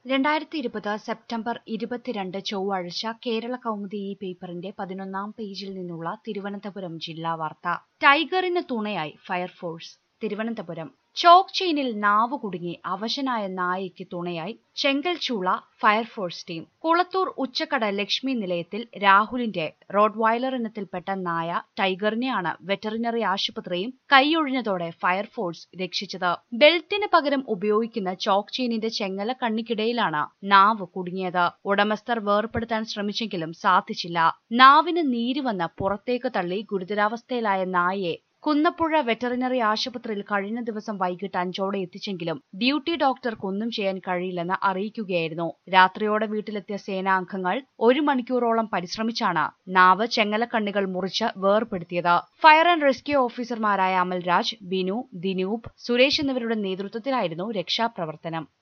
രണ്ടായിരത്തി ഇരുപത് സെപ്റ്റംബർ ഇരുപത്തിരണ്ട് ചൊവ്വാഴ്ച കേരള കൗമുദി ഈ പേപ്പറിന്റെ പതിനൊന്നാം പേജിൽ നിന്നുള്ള തിരുവനന്തപുരം ജില്ലാ വാർത്ത ടൈഗറിന് തുണയായി ഫയർഫോഴ്സ് തിരുവനന്തപുരം ചോക്ക് ചെയിനിൽ നാവ് കുടുങ്ങി അവശനായ നായയ്ക്ക് തുണയായി ചെങ്കൽച്ചൂള ഫയർഫോഴ്സ് ടീം കുളത്തൂർ ഉച്ചക്കട ലക്ഷ്മി നിലയത്തിൽ രാഹുലിന്റെ റോഡ്വൈലർ ഇനത്തിൽപ്പെട്ട നായ ടൈഗറിനെയാണ് വെറ്ററിനറി ആശുപത്രിയും കൈയൊഴിഞ്ഞതോടെ ഫയർഫോഴ്സ് രക്ഷിച്ചത് ബെൽറ്റിന് പകരം ഉപയോഗിക്കുന്ന ചോക്ക് ചെയിനിന്റെ ചെങ്ങല കണ്ണിക്കിടയിലാണ് നാവ് കുടുങ്ങിയത് ഉടമസ്ഥർ വേർപെടുത്താൻ ശ്രമിച്ചെങ്കിലും സാധിച്ചില്ല നാവിന് നീര് വന്ന് പുറത്തേക്ക് തള്ളി ഗുരുതരാവസ്ഥയിലായ നായയെ കുന്നപ്പുഴ വെറ്ററിനറി ആശുപത്രിയിൽ കഴിഞ്ഞ ദിവസം വൈകിട്ട് അഞ്ചോടെ എത്തിച്ചെങ്കിലും ഡ്യൂട്ടി ഡോക്ടർക്കൊന്നും ചെയ്യാൻ കഴിയില്ലെന്ന് അറിയിക്കുകയായിരുന്നു രാത്രിയോടെ വീട്ടിലെത്തിയ സേനാംഗങ്ങൾ ഒരു മണിക്കൂറോളം പരിശ്രമിച്ചാണ് നാവ് ചെങ്ങലക്കണ്ണികൾ മുറിച്ച് വേർപെടുത്തിയത് ഫയർ ആൻഡ് റെസ്ക്യൂ ഓഫീസർമാരായ അമൽരാജ് ബിനു ദിനൂപ് സുരേഷ് എന്നിവരുടെ നേതൃത്വത്തിലായിരുന്നു രക്ഷാപ്രവർത്തനം